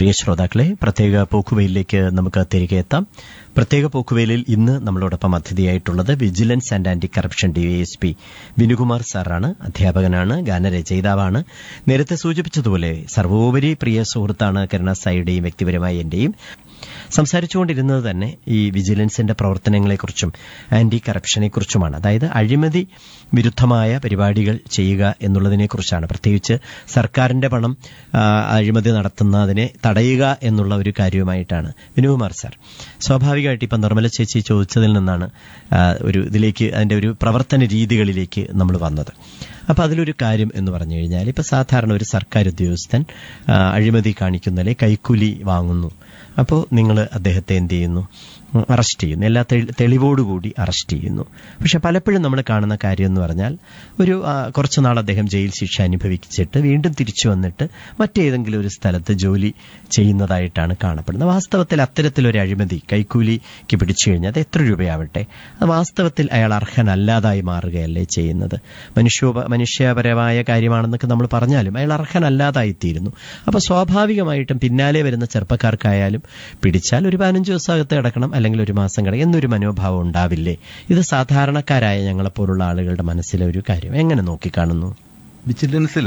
പ്രിയ ശ്രോതാക്കളെ പ്രത്യേക പോക്കുവെയിലേക്ക് നമുക്ക് തിരികെ എത്താം പ്രത്യേക പോക്കുവെയിലിൽ ഇന്ന് നമ്മളോടൊപ്പം അതിഥിയായിട്ടുള്ളത് vigilance and anti corruption DYSP Vinukumar സാറാണ് അധ്യാപകനാണ് ഗാനരചയിതാവാണ് നേരത്തെ സൂചിപ്പിച്ചതുപോലെ സർവോപരി പ്രിയ സുഹൃത്താണ് കരുണാസായിയുടെയും വ്യക്തിപരമായ എന്റെയും സംസാരിച്ചുകൊണ്ടിരുന്നത് തന്നെ ഈ വിജിലൻസിന്റെ പ്രവർത്തനങ്ങളെക്കുറിച്ചും ആന്റി കറപ്ഷനെക്കുറിച്ചുമാണ് അതായത് അഴിമതി വിരുദ്ധമായ പരിപാടികൾ ചെയ്യുക എന്നുള്ളതിനെക്കുറിച്ചാണ് പ്രത്യേകിച്ച് സർക്കാരിന്റെ പണം ആ, അഴിമതി നടത്തുന്നതിനെ തടയുക എന്നുള്ള ഒരു കാര്യവുമായിട്ടാണ് വിനുകുമാർ സാർ സ്വാഭാവികമായിട്ട് ഇപ്പം നിർമ്മല ചേച്ചി ചോദിച്ചതിൽ നിന്നാണ് ആ, ഒരു ഇതിലേക്ക് അതിന്റെ ഒരു പ്രവർത്തന രീതികളിലേക്ക് നമ്മൾ വന്നത് അപ്പൊ അതിലൊരു കാര്യം എന്ന് പറഞ്ഞു കഴിഞ്ഞാൽ ഇപ്പൊ സാധാരണ ഒരു സർക്കാർ ഉദ്യോഗസ്ഥൻ ആ, അഴിമതി കാണിക്കുന്നതിലെ കൈക്കൂലി വാങ്ങുന്നു അപ്പോൾ നിങ്ങൾ അദ്ദേഹത്തെ എന്ത് ചെയ്യുന്നു ഉം, അറസ്റ്റ് ചെയ്യുന്നു എല്ലാ തെളി- തെളിവോടുകൂടി അറസ്റ്റ് ചെയ്യുന്നു പക്ഷെ പലപ്പോഴും നമ്മൾ കാണുന്ന കാര്യം എന്ന് പറഞ്ഞാൽ ഒരു ആ, കുറച്ചു നാൾ അദ്ദേഹം ജയിൽ ശിക്ഷ അനുഭവിച്ചിട്ട് വീണ്ടും തിരിച്ചു വന്നിട്ട് മറ്റേതെങ്കിലും ഒരു സ്ഥലത്ത് ജോലി ചെയ്യുന്നതായിട്ടാണ് കാണപ്പെടുന്നത് വാസ്തവത്തിൽ അത്തരത്തിലൊരു അഴിമതി കൈക്കൂലിക്ക് പിടിച്ചു കഴിഞ്ഞാൽ അത് എത്ര രൂപയാവട്ടെ അത് വാസ്തവത്തിൽ അയാൾ അർഹനല്ലാതായി മാറുകയല്ലേ ചെയ്യുന്നത് മനുഷ്യോപ മനുഷ്യപരമായ കാര്യമാണെന്നൊക്കെ നമ്മൾ പറഞ്ഞാലും അയാൾ അർഹനല്ലാതായിത്തീരുന്നു അപ്പൊ സ്വാഭാവികമായിട്ടും പിന്നാലെ വരുന്ന ചെറുപ്പക്കാർക്കായാലും പിടിച്ചാൽ ഒരു പതിനഞ്ച് ദിവസമകത്ത് കിടക്കണം അല്ലെങ്കിൽ ഒരു മാസം കിടക്കണം എന്നൊരു മനോഭാവം ഉണ്ടാവില്ലേ ഇത് സാധാരണക്കാരായ ഞങ്ങളെപ്പോലുള്ള ആളുകളുടെ മനസ്സിലെ ഒരു കാര്യം എങ്ങനെ നോക്കിക്കാണുന്നു വിജിലൻസിൽ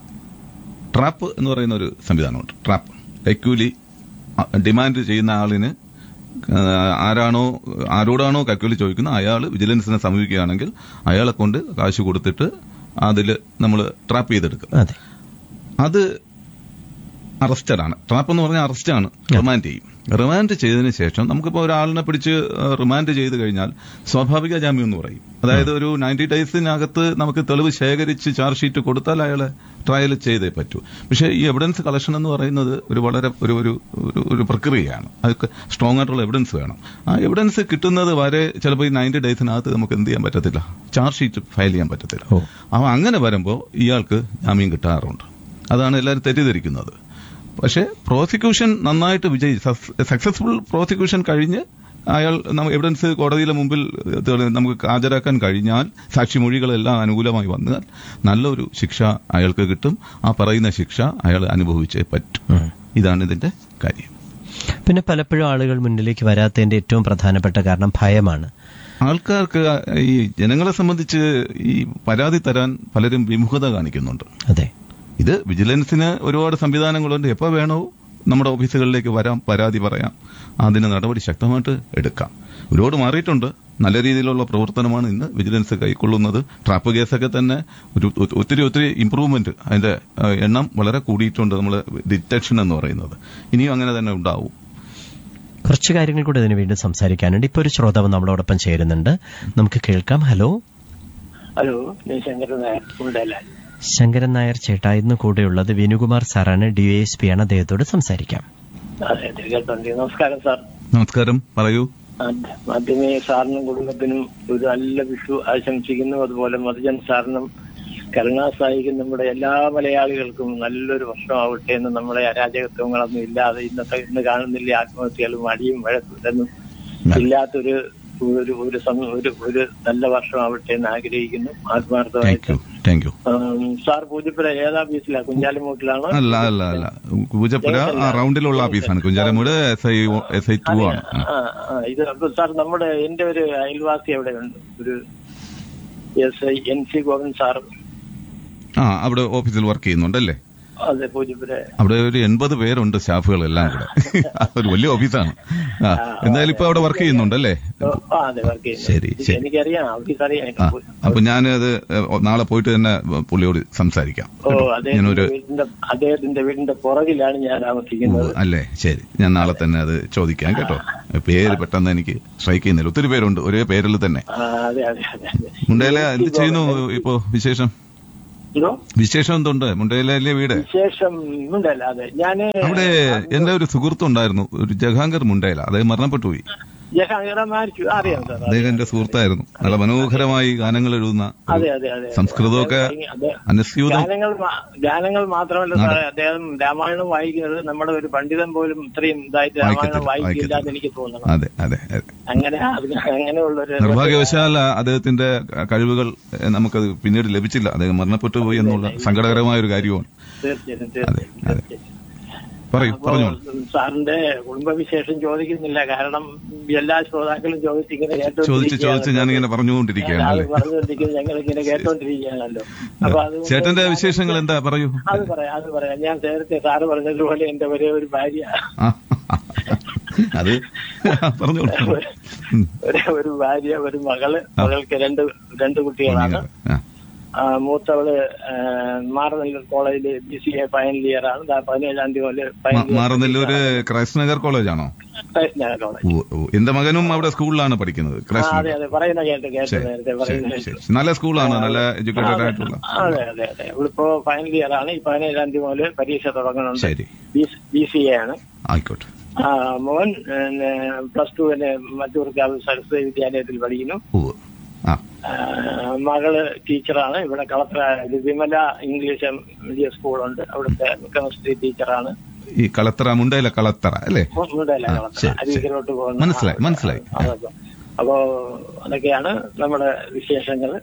ട്രാപ്പ് എന്ന് പറയുന്ന ഒരു സംവിധാനമുണ്ട് ട്രാപ്പ് കൈക്കൂലി അ, ഡിമാൻഡ് ചെയ്യുന്ന ആളിന് ആ, ആരാണോ ആരോടാണോ കൈക്കൂലി ചോദിക്കുന്നത് അയാൾ വിജിലൻസിനെ സമീപിക്കുകയാണെങ്കിൽ അയാളെ കൊണ്ട് കാശ് കൊടുത്തിട്ട് അതിൽ നമ്മൾ ട്രാപ്പ് ചെയ്തെടുക്കും അതെ അത് അറസ്റ്റഡാണ് ട്രാപ്പ് എന്ന് പറഞ്ഞാൽ അറസ്റ്റാണ് റിമാൻഡ് ചെയ്യും റിമാൻഡ് ചെയ്തതിന് ശേഷം നമുക്കിപ്പോൾ ഒരാളിനെ പിടിച്ച് റിമാൻഡ് ചെയ്ത് കഴിഞ്ഞാൽ സ്വാഭാവിക ജാമ്യം എന്ന് പറയും അതായത് ഒരു നയൻറ്റി ഡേയ്സിനകത്ത് നമുക്ക് തെളിവ് ശേഖരിച്ച് ചാർജ് ഷീറ്റ് കൊടുത്താൽ അയാളെ ട്രയൽ ചെയ്തേ പറ്റൂ പക്ഷേ ഈ എവിഡൻസ് കളക്ഷൻ എന്ന് പറയുന്നത് ഒരു വളരെ ഒരു ഒരു ഒരു- ഒരു പ്രക്രിയയാണ് അതൊക്കെ സ്ട്രോങ് ആയിട്ടുള്ള എവിഡൻസ് വേണം ആ എവിഡൻസ് കിട്ടുന്നത് വരെ ചിലപ്പോൾ ഈ നയൻറ്റി ഡേയ്സിനകത്ത് നമുക്ക് എന്ത് ചെയ്യാൻ പറ്റത്തില്ല ചാർജ് ഷീറ്റ് ഫയൽ ചെയ്യാൻ പറ്റത്തില്ല ഓ. അപ്പോൾ അങ്ങനെ വരുമ്പോൾ ഇയാൾക്ക് ജാമ്യം കിട്ടാറുണ്ട് അതാണ് എല്ലാവരും തെറ്റിദ്ധരിക്കുന്നത് പക്ഷേ പ്രോസിക്യൂഷൻ നന്നായിട്ട് വിജയി സക്സസ്ഫുൾ പ്രോസിക്യൂഷൻ കഴിഞ്ഞ് അയാൾ നമ്മ- എവിഡൻസ് കോടതിയിലെ മുമ്പിൽ തെളി- നമുക്ക് ഹാജരാക്കാൻ കഴിഞ്ഞാൽ സാക്ഷിമൊഴികളെല്ലാം അനുകൂലമായി വന്നാൽ നല്ലൊരു ശിക്ഷ അയാൾക്ക് കിട്ടും ആ പറയുന്ന ശിക്ഷ അയാൾ അനുഭവിച്ചേ പറ്റും ഉം. ഇതാണ് ഇതിന്റെ കാര്യം പിന്നെ പലപ്പോഴും ആളുകൾ മുന്നിലേക്ക് വരാത്തതിന്റെ ഏറ്റവും പ്രധാനപ്പെട്ട കാരണം ഭയമാണ് ആൾക്കാർക്ക് ഈ ജനങ്ങളെ സംബന്ധിച്ച് ഈ പരാതി തരാൻ പലരും വിമുഖത കാണിക്കുന്നുണ്ട് അതെ ഇത് വിജിലൻസിന് ഒരുപാട് സംവിധാനങ്ങളുണ്ട് എപ്പോൾ വേണോ നമ്മുടെ ഓഫീസുകളിലേക്ക് വരാം പരാതി പറയാം അതിന് നടപടി ശക്തമായിട്ട് എടുക്കാം ഒരുപാട് മാറിയിട്ടുണ്ട് നല്ല രീതിയിലുള്ള പ്രവർത്തനമാണ് ഇന്ന് വിജിലൻസ് കൈക്കൊള്ളുന്നത് ട്രാപ്പ് കേസൊക്കെ തന്നെ ഒരു ഒ- ഒത്തിരി ഒത്തിരി ഇംപ്രൂവ്മെന്റ് അതിന്റെ ആ, എണ്ണം വളരെ കൂടിയിട്ടുണ്ട് നമ്മൾ ഡിറ്റക്ഷൻ എന്ന് പറയുന്നത് ഇനിയും അങ്ങനെ തന്നെ ഉണ്ടാവും കുറച്ച് കാര്യങ്ങൾ കൂടെ ഇതിന് വീണ്ടും സംസാരിക്കാനുണ്ട് ഇപ്പൊ ഒരു ശ്രോതാവ് നമ്മളോടൊപ്പം ചേരുന്നുണ്ട് നമുക്ക് കേൾക്കാം ഹലോ ഹലോ ഞാൻ ശങ്കരൻ നായർ ഉണ്ടല്ല ശങ്കരൻ നായർ ചേട്ടാ ഇന്ന് കൂടെയുള്ളത് വിനുകുമാർ സാറാണ് ഡിവൈഎസ്പി ആണ് അദ്ദേഹത്തോട് സംസാരിക്കാം അതെ അതെ കേട്ടോണ്ട് നമസ്കാരം സാർ നമസ്കാരം പറയൂ ആദ്യ- ആദ്യമേ സാറിനും കുടുംബത്തിനും ഒരു നല്ല വിഷു ആശംസിക്കുന്നു അതുപോലെ മധുജൻ സാറിനും കരുണാസായിക്കും നമ്മുടെ എല്ലാ മലയാളികൾക്കും നല്ലൊരു വർഷമാവട്ടെ എന്ന് നമ്മുടെ അരാജകത്വങ്ങളൊന്നും ഇല്ലാതെ ഇന്നത്തെ ഇന്ന് കാണുന്നില്ല ആത്മഹത്യകളും അടിയും വഴക്കും ഇല്ലാത്തൊരു ഒരു ഒരു സം- ഒരു ഒരു നല്ല വർഷമാവട്ടെ എന്ന് ആഗ്രഹിക്കുന്നു താങ്ക് ആത്മാർത്ഥമായിട്ട് യു താങ്ക് യു ഉം, സാർ പൂജപ്പുര ഏതാഫീസിലാ കുഞ്ഞാലിമൂട്ടിലാണോ അല്ല അല്ല അല്ല പൂജപ്പുര ആ റൗണ്ടിലുള്ള ഓഫീസാണ് Kunchalamoodu S I S I two ആണ് ആ. ആ, ആ, ഇത് അപ്പൊ സാർ നമ്മുടെ എന്റെ ഒരു അയൽവാസി അവിടെ ഉണ്ട് ഒരു S I N C Govind sir ആ അവിടെ ഓഫീസിൽ വർക്ക് ചെയ്യുന്നുണ്ടല്ലേ അതെ പൂജപ്പുര അവിടെ ഒരു എൺപത് പേരുണ്ട് സ്റ്റാഫുകളെല്ലാം കൂടെ ഒരു വലിയ ഓഫീസാണ് ആ എന്തായാലും ഇപ്പൊ അവിടെ വർക്ക് ചെയ്യുന്നുണ്ടല്ലേ ഓ, ആ അതെ വർക്ക് ശരി, ശരി. എനിക്കറിയാം ഓഫീസ് അറിയാം ആ എനിക്ക് അപ്പൊ ഞാനത് നാളെ പോയിട്ട് തന്നെ പുള്ളിയോട് സംസാരിക്കാം ഓ കേട്ടോ. അദ്ദേഹത്തിന്റെ ഞാനൊരു വീടിന്റെ അദ്ദേഹത്തിന്റെ വീടിന്റെ പുറകിലാണ് ഞാൻ ഓ, താമസിക്കുന്നത് അല്ലേ ശരി ഞാൻ നാളെ തന്നെ അത് ചോദിക്കാം കേട്ടോ പേര് പെട്ടെന്ന് എനിക്ക് സ്ട്രൈക്ക് ചെയ്യുന്നില്ല ഒത്തിരി പേരുണ്ട് ഒരേ പേരിൽ തന്നെ ആ, അതെ അതെ അതെ അതെ മുണ്ടയിലെ എന്ത് ചെയ്യുന്നു ഇപ്പോ വിശേഷം ഇതോ വിശേഷം എന്തുണ്ട് മുണ്ടയിലെ വീട് വിശേഷം ഉണ്ടല്ല അതെ ഞാന് അവിടെ എന്റെ ഒരു സുഹൃത്തുണ്ടായിരുന്നു ഒരു ജഹാംഗീർ മുണ്ടയില അദ്ദേഹം മരണപ്പെട്ടു പോയി ജഹാംഗീറ മാരിച്ചു അറിയാം സാർ അദ്ദേഹം എന്റെ സുഹൃത്തായിരുന്നു നല്ല മനോഹരമായി ഗാനങ്ങൾ എഴുതുന്ന ഒരു അതെ അതെ അതെ സംസ്കൃതമൊക്കെ അതെ അനുസ്യൂതം ഗാനങ്ങൾ മാ- ഗാനങ്ങൾ മാത്രമല്ല സാറേ അദ്ദേഹം രാമായണം വായിക്കുന്നത് നമ്മുടെ ഒരു പണ്ഡിതൻ പോലും ഇത്രയും ഇതായിട്ട് രാമായണം വായിക്കത്തില്ല, വായിക്കില്ല എന്ന് വായിക്കത്തില്ല. എനിക്ക് തോന്നണം അതെ അതെ അതെ അങ്ങനെ അത് അങ്ങനെയുള്ള ഒരു നിർഭാഗ്യവശാൽ അദ്ദേഹത്തിന്റെ കഴിവുകൾ എ, നമുക്കത് പിന്നീട് ലഭിച്ചില്ല അദ്ദേഹം മരണപ്പെട്ടു പോയി എന്നുള്ള സങ്കടകരമായ ഒരു കാര്യമാണ് തീർച്ചയായും അതെ, തീർച്ചയായും അതെ. തീർച്ചയായും. പറയൂ അപ്പോ പറഞ്ഞോളൂ സാറിന്റെ കുടുംബവിശേഷം ചോദിക്കുന്നില്ല കാരണം എല്ലാ ശ്രോതാക്കളും ചോദിച്ചിങ്ങനെ ചോദിച്ച് ചോദിച്ച് കേട്ടോണ്ടിരിക്കുകയാണല്ലോ. ഞാനിങ്ങനെ പറഞ്ഞുകൊണ്ടിരിക്കുകയാണ് അത് അല്ലേ പറഞ്ഞുകൊണ്ടിരിക്കുന്നത് ഞങ്ങൾ ഇങ്ങനെ കേട്ടോണ്ടിരിക്കുകയാണല്ലോ അപ്പൊ അത് ചേട്ടന്റെ വിശേഷങ്ങൾ എന്താ പറയൂ അത് പറയാം അത് പറയാം ഞാൻ നേരത്തെ സാറ് പറഞ്ഞതുപോലെ എന്റെ ഒരേ ഒരു ഭാര്യ ആ, അത് പറഞ്ഞോളൂ ഉം. ഒരേ ഒരു ഭാര്യ ഒരു മകള് മകൾക്ക് രണ്ട് രണ്ട് കുട്ടികളാണ് ആ, ആ, മൂത്തവള് ആ, മാറനല്ലൂർ കോളേജിൽ B C A final year ആണ് ദാ പതിനേഴാം തീയതി മുതൽ മ- മാറനല്ലൂര് ക്രൈസ്റ്റ് നഗർ കോളേജാണോ കോളേജ് ഓ, ഓ. എന്റെ മകനും അവിടെ സ്കൂളിലാണ് പഠിക്കുന്നത് ആ, ക്രൈസ്റ്റ് അതെ നഗർ അതെ പറയുന്ന കേട്ട് കേട്ട് ശരി നേരത്തെ ശരി പറയുന്നത് ശരി നല്ല സ്കൂളാണ് നല്ല എഡ്യൂക്കേറ്റഡ് ആയിട്ടുള്ള അതെ അതെ അതെ ഇവിളിപ്പോ ഫൈനൽ ഇയർ ആണ് ഈ പതിനേഴാം തീയതി മുതൽ പരീക്ഷ തുടങ്ങുന്നുണ്ട് ശരി ബി സി എ ആണ് ആയിക്കോട്ടെ ആ, മോൻ പ്ലസ് ടുവിന് മറ്റൂർക്കാവ് സരസ്വതി വിദ്യാലയത്തിൽ പഠിക്കുന്നു ഓ ആ ആ, മകള് ടീച്ചറാണ് ഇവിടെ കളക്ടർ വിമല ഇംഗ്ലീഷ് മീഡിയം സ്കൂളുണ്ട് അവിടുത്തെ കെമിസ്ട്രി ടീച്ചറാണ് ഈ കളത്തറ മുണ്ടയിലെ കളത്തറ അല്ലേ മുണ്ടല്ല ആ, കളക്ടർ ശരി, അരുവിക്കരോട്ട് പോകുന്ന മനസ്സിലായി, മനസ്സിലായി. ആ, അതൊക്കെ. അപ്പോ അതൊക്കെയാണ് നമ്മുടെ വിശേഷങ്ങൾ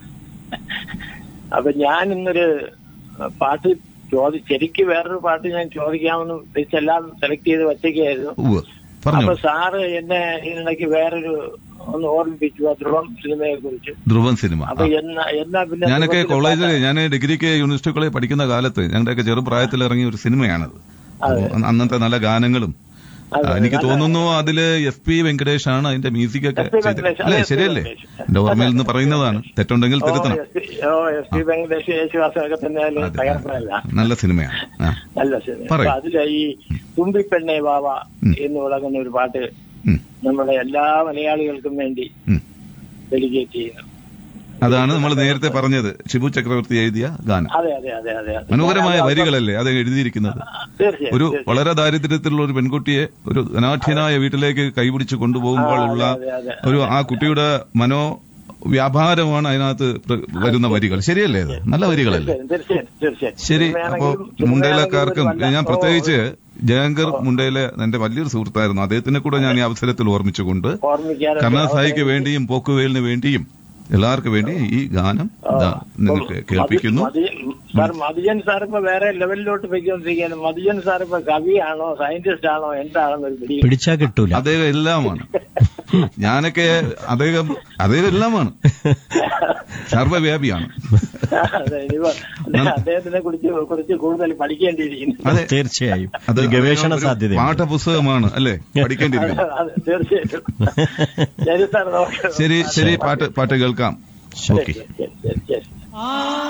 അപ്പൊ ഞാൻ ഇന്നൊരു പാട്ട് ചോദി ശരിക്ക് വേറൊരു പാട്ട് ഞാൻ ചോദിക്കാമെന്ന് ഉദ്ദേശിച്ചെല്ലാം സെലക്ട് ചെയ്ത് വച്ചേക്കായിരുന്നു ഓ അപ്പൊ പറഞ്ഞോളൂ സാറ് എന്നെ ഇതിനിടയ്ക്ക് വേറൊരു ഒന്ന് ഓർമ്മിപ്പിച്ചു ആ ധ്രുവം സിനിമയെ കുറിച്ച് ധ്രുവൻ സിനിമ അപ്പൊ ആ. എന്നാ എന്നാ പിന്നെ ഞാനൊക്കെ ധ്രുവത്തിന്റെ കോളേജിൽ പാട്ട്? ഞാൻ ഡിഗ്രിക്ക് യൂണിവേഴ്സിറ്റി കോളേജ് പഠിക്കുന്ന കാലത്ത് ഞങ്ങളുടെയൊക്കെ ചെറുപ്രായത്തിൽ ഇറങ്ങിയ ഒരു സിനിമയാണത് അതെ. അപ്പോ അന്നത്തെ നല്ല ഗാനങ്ങളും അതെ, ആ, എനിക്ക് നല്ല- തോന്നുന്നു അതില് എഫ് പി വെങ്കടേഷ് ആണ് അതിന്റെ മ്യൂസിക് ഒക്കെ എസ് പി ചെയ്തത് വെങ്കടേഷ്, അല്ലേ അതെ, എസ് പി ശരിയല്ലേ വെങ്കടേഷ്. എന്റെ ഓർമ്മയിൽ നിന്ന് പറയുന്നതാണ് തെറ്റുണ്ടെങ്കിൽ ഓ, തിരുത്തണം എസ് പി- ഓ എസ് പി വെങ്കടേഷ് യേശുദാസൊക്കെ തന്നെ അതിൽ അതെ, തകർപ്പല്ല നല്ല സിനിമയാണ് ആ നല്ല സിനിമ പറയൂ. അപ്പൊ അതിലെ ഈ തുമ്പിപ്പെണ്ണെ വാവ ഉം. എന്ന് തുടങ്ങുന്ന ഒരു പാട്ട് ഉം, നമ്മുടെ എല്ലാ മലയാളികൾക്കും വേണ്ടി ഉം. ഡെലിഗേറ്റ് ചെയ്യുന്നു അതാണ് നമ്മൾ നേരത്തെ പറഞ്ഞത് ഷിബു ചക്രവർത്തി എഴുതിയ ഗാനം അതെ അതെ അതെ അതെ അതെ. മനോഹരമായ ഞാൻ അത് വരികളല്ലേ അത് എഴുതിയിരിക്കുന്നത് തീർച്ചയായും ഒരു തീർച്ചയായും. വളരെ ദാരിദ്ര്യത്തിലുള്ള ഒരു പെൺകുട്ടിയെ ഒരു അനാഠ്യനായ വീട്ടിലേക്ക് കൈപിടിച്ച് കൊണ്ടുപോകുമ്പോഴുള്ള ആ, അതെ, അതെ, അതെ. ഒരു ആ കുട്ടിയുടെ മനോ വ്യാപാരമാണ് അതിനകത്ത് പ്ര- വരുന്ന വരികൾ ശരിയല്ലേ ഇത് നല്ല വരികളല്ലേ തീർച്ചയായും തീർച്ചയായും തീർച്ചയായും ശരി അപ്പോ സിനിമയാണെങ്കിലും- സിനിമയാണെങ്കിലും മുണ്ടയിലക്കാർക്കും ഒരു വല്ല- ഞാൻ ഓ, പ്രത്യേകിച്ച് ജയങ്കർ മുണ്ടയിലെ എന്റെ വലിയൊരു സുഹൃത്തായിരുന്നു അദ്ദേഹത്തിനെ കൂടെ ഞാൻ ഈ അവസരത്തിൽ ഓർമ്മിച്ചുകൊണ്ട് ഓർമ്മിക്കാനൊക്കെ കർണാസായിക്ക് വേണ്ടിയും പോക്കുവേലിന് വേണ്ടിയും എല്ലാവർക്കും വേണ്ടി ഈ ഗാനം ദാ നിങ്ങൾക്ക് കേൾപ്പിക്കുന്നു മതി- സാർ മധുജൻ സാർ ഇപ്പൊ വേറെ ലെവലിലോട്ട് പോയിക്കൊണ്ടിരിക്കുകയാണ് മധുജൻ സാർ ഇപ്പൊ കവിയാണോ സയന്റിസ്റ്റ് ആണോ എന്താണെന്ന് ഒരു പിടി പിടിച്ചാ കിട്ടൂല അദ്ദേഹം എല്ലാമാണ് ഞാനൊക്കെ അദ്ദേഹം അദ്ദേഹം എല്ലാമാണ് സർവ്വവ്യാപിയാണ് അതെ, ഇനിയിപ്പോ അദ്ദേഹത്തിനെ കുറിച്ച് കുറിച്ച് കൂടുതൽ പഠിക്കേണ്ടിയിരിക്കുന്നു അതെ തീർച്ചയായും അത് ഒരു ഗവേഷണ ഒരു സാധ്യത പാഠപുസ്തകമാണ് അല്ലേ പഠിക്കേണ്ടിയിരിക്കുന്നത് അതെ, തീർച്ചയായിട്ടും ശരി സാർ നമുക്ക് ശരി ശരി പാട്ട് പാട്ട് കേൾക്കാം ശരി, ഓക്കെ ശരി, ശരി, ശരി